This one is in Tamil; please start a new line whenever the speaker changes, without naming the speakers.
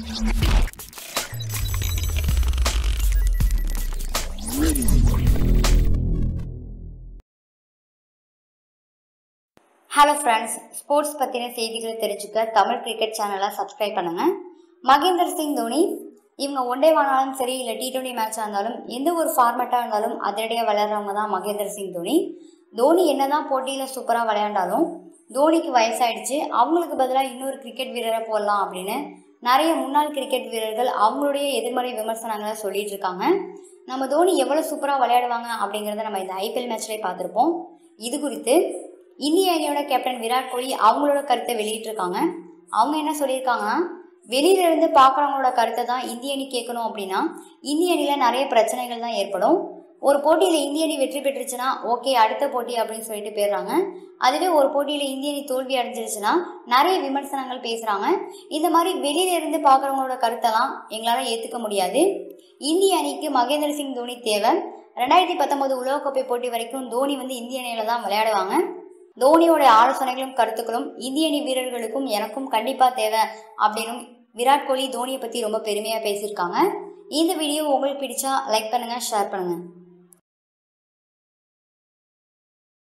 ஹலோ ஃப்ரெண்ட்ஸ் ஸ்போர்ட்ஸ் பற்றின செய்திகளை தெரிஞ்சுக்க தமிழ் கிரிக்கெட் சேனலை சப்ஸ்கிரைப் பண்ணுங்கள் மகேந்தர் சிங் தோனி இவங்க ஒன் டே ஆனாலும் சரி இல்லை டி டுவெண்ட்டி மேட்சாக இருந்தாலும் எந்த ஒரு ஃபார்மேட்டாக இருந்தாலும் அதிரடியாக விளையாடுறவங்க தான் மகேந்தர் சிங் தோனி தோனி என்னதான் போட்டியில் சூப்பராக விளையாண்டாலும் தோனிக்கு வயசாயிடுச்சு அவங்களுக்கு பதிலாக இன்னொரு கிரிக்கெட் வீரரை போடலாம் அப்படின்னு நிறைய முன்னாள் கிரிக்கெட் வீரர்கள் அவங்களுடைய எதிர்மறை விமர்சனங்களை சொல்லிட்டு இருக்காங்க நம்ம தோனி எவ்வளோ சூப்பராக விளையாடுவாங்க அப்படிங்கிறத நம்ம இந்த ஐபிஎல் மேட்ச்லேயே பார்த்துருப்போம் இது குறித்து இந்திய அணியோட கேப்டன் விராட் கோலி அவங்களோட கருத்தை வெளியிட்டிருக்காங்க அவங்க என்ன சொல்லியிருக்காங்கன்னா வெளியில இருந்து பார்க்குறவங்களோட கருத்தை தான் இந்திய அணி கேட்கணும் அப்படின்னா இந்திய அணியில் நிறைய பிரச்சனைகள் தான் ஏற்படும் ஒரு போட்டியில் இந்திய அணி வெற்றி பெற்றுச்சுன்னா ஓகே அடுத்த போட்டி அப்படின்னு சொல்லிட்டு போயிடுறாங்க அதுவே ஒரு போட்டியில் இந்திய அணி தோல்வி அடைஞ்சிருச்சுன்னா நிறைய விமர்சனங்கள் பேசுகிறாங்க இந்த மாதிரி வெளியில இருந்து பார்க்குறவங்களோட கருத்தெல்லாம் எங்களால் ஏற்றுக்க முடியாது இந்திய அணிக்கு மகேந்திர சிங் தோனி தேவை ரெண்டாயிரத்தி பத்தொன்பது உலகக்கோப்பை போட்டி வரைக்கும் தோனி வந்து இந்திய அணியில தான் விளையாடுவாங்க தோனியோட ஆலோசனைகளும் கருத்துக்களும் இந்திய அணி வீரர்களுக்கும் எனக்கும் கண்டிப்பாக தேவை அப்படின்னு விராட் கோலி தோனியை பற்றி ரொம்ப பெருமையாக பேசியிருக்காங்க இந்த வீடியோ உங்களுக்கு பிடிச்சா லைக் பண்ணுங்கள் ஷேர் பண்ணுங்கள்